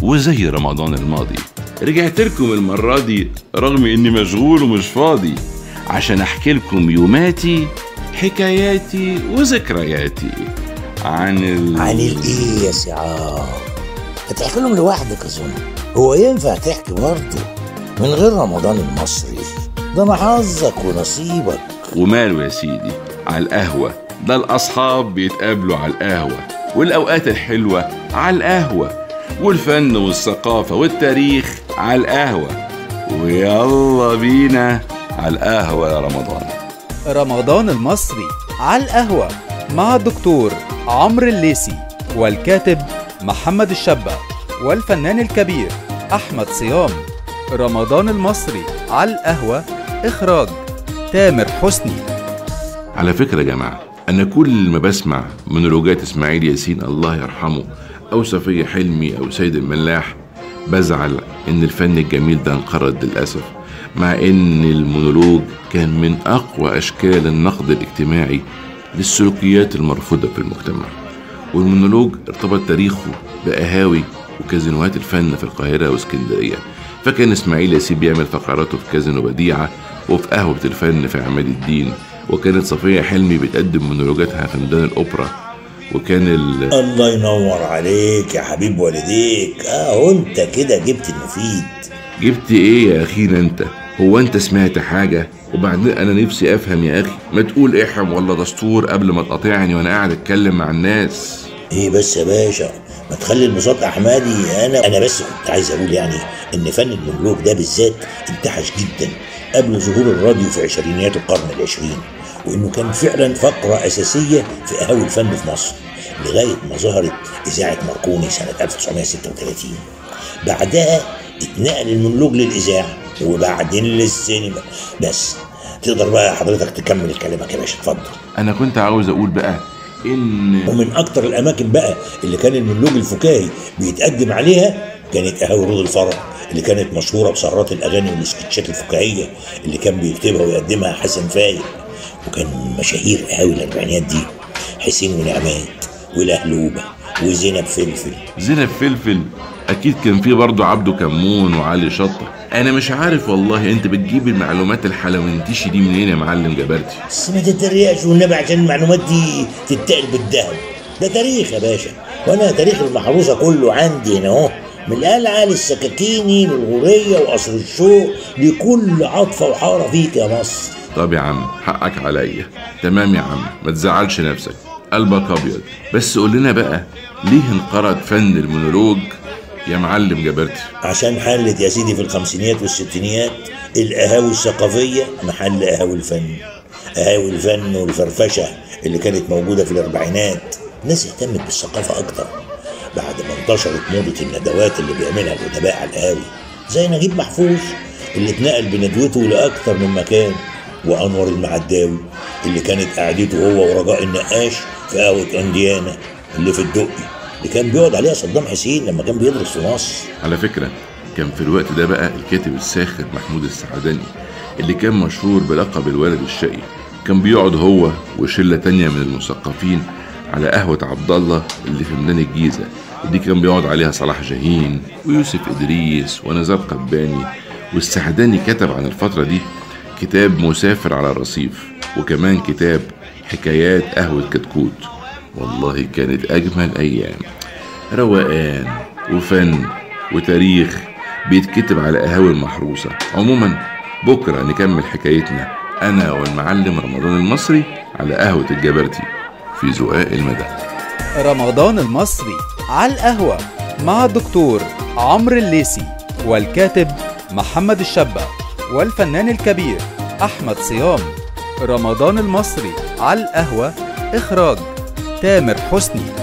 وزي رمضان الماضي رجعت لكم المرة دي رغم إني مشغول ومش فاضي عشان أحكي لكم يوماتي حكاياتي وذكرياتي عن ال... عن الايه يا سعاد هتحكي لهم لوحدك اظن هو ينفع تحكي برضه من غير رمضان المصري ده انا حظك ونصيبك وماله يا سيدي على القهوة ده الأصحاب بيتقابلوا على القهوة والأوقات الحلوة على القهوة والفن والثقافة والتاريخ على القهوة ويلا بينا على القهوة يا رمضان رمضان المصري على القهوة مع الدكتور عمرو الليسي والكاتب محمد الشابة والفنان الكبير أحمد صيام رمضان المصري على القهوة إخراج تامر حسني على فكرة يا جماعة أنا كل ما بسمع مونولوجات إسماعيل ياسين الله يرحمه أو صفية حلمي أو سيد الملاح بزعل إن الفن الجميل ده انقرض للأسف مع إن المونولوج كان من أقوى أشكال النقد الاجتماعي للسلوكيات المرفوضة في المجتمع والمونولوج ارتبط تاريخه بقهاوي وكازينوهات الفن في القاهرة واسكندرية فكان إسماعيل ياسين بيعمل فقراته في كازينو بديعة وفي قهوة الفن في عماد الدين وكانت صفية حلمي بتقدم مونولوجاتها في ميدان الأوبرا وكان ال... الله ينور عليك يا حبيب والديك اه انت كده جبت المفيد جبت ايه يا اخينا انت هو انت سمعت حاجة وبعدين انا نفسي افهم يا اخي ما تقول احم ولا دستور قبل ما تقاطعني وانا قاعد اتكلم مع الناس ايه بس يا باشا ما تخلي البساط احمدي انا انا بس كنت عايز اقول يعني ان فن المونولوج ده بالذات انتعش جدا قبل ظهور الراديو في عشرينيات القرن العشرين وانه كان فعلا فقره اساسيه في قهاوي الفن في مصر لغايه ما ظهرت اذاعه ماركوني سنه 1936 بعدها اتنقل المونولوج للاذاعه وبعدين للسينما بس تقدر بقى حضرتك تكمل كلامك يا باشا اتفضل انا كنت عاوز اقول بقى ان ومن اكتر الاماكن بقى اللي كان المونولوج الفكاهي بيتقدم عليها كانت قهاوي رود الفرح اللي كانت مشهوره بسهرات الاغاني والسكتشات الفكاهيه اللي كان بيكتبها ويقدمها حسن فايق وكان مشاهير قهاوي الاربعينات دي حسين ونعمات والأهلوبة وزينب فلفل زينب فلفل اكيد كان في برضه عبده كمون وعلي شطه انا مش عارف والله انت بتجيب المعلومات الحلوانتيشي دي منين يا معلم جبرتي بس ما تتريقش والنبي عشان المعلومات دي تتقل بالذهب ده تاريخ يا باشا وانا تاريخ المحروسه كله عندي هنا اهو من القلعه للسكاكيني للغوريه وقصر الشوق لكل عطفه وحاره فيك يا مصر طب يا عم حقك عليا تمام يا عم ما تزعلش نفسك قلبك ابيض بس قول لنا بقى ليه انقرض فن المونولوج يا معلم جبرتي عشان حلت يا سيدي في الخمسينيات والستينيات القهاوي الثقافية محل قهاوي الفن قهاوي الفن والفرفشة اللي كانت موجودة في الأربعينات الناس اهتمت بالثقافة أكتر بعد ما انتشرت موضة الندوات اللي بيعملها الأدباء على القهاوي زي نجيب محفوظ اللي اتنقل بندوته لأكتر من مكان وأنور المعداوي اللي كانت قعدته هو ورجاء النقاش في قهوة أنديانا اللي في الدقي اللي كان بيقعد عليها صدام حسين لما كان بيدرس في مصر على فكرة كان في الوقت ده بقى الكاتب الساخر محمود السعداني اللي كان مشهور بلقب الولد الشقي كان بيقعد هو وشلة تانية من المثقفين على قهوة عبد الله اللي في ميدان الجيزة ودي كان بيقعد عليها صلاح جاهين ويوسف إدريس ونزار قباني والسعداني كتب عن الفترة دي كتاب مسافر على الرصيف وكمان كتاب حكايات قهوة كتكوت والله كانت أجمل أيام روقان وفن وتاريخ بيتكتب على قهاوي المحروسة عموما بكرة نكمل حكايتنا أنا والمعلم رمضان المصري على قهوة الجبرتي في زقاق المدى رمضان المصري على القهوة مع الدكتور عمرو الليسي والكاتب محمد الشابة والفنان الكبير أحمد صيام رمضان المصري على القهوة إخراج تامر حسني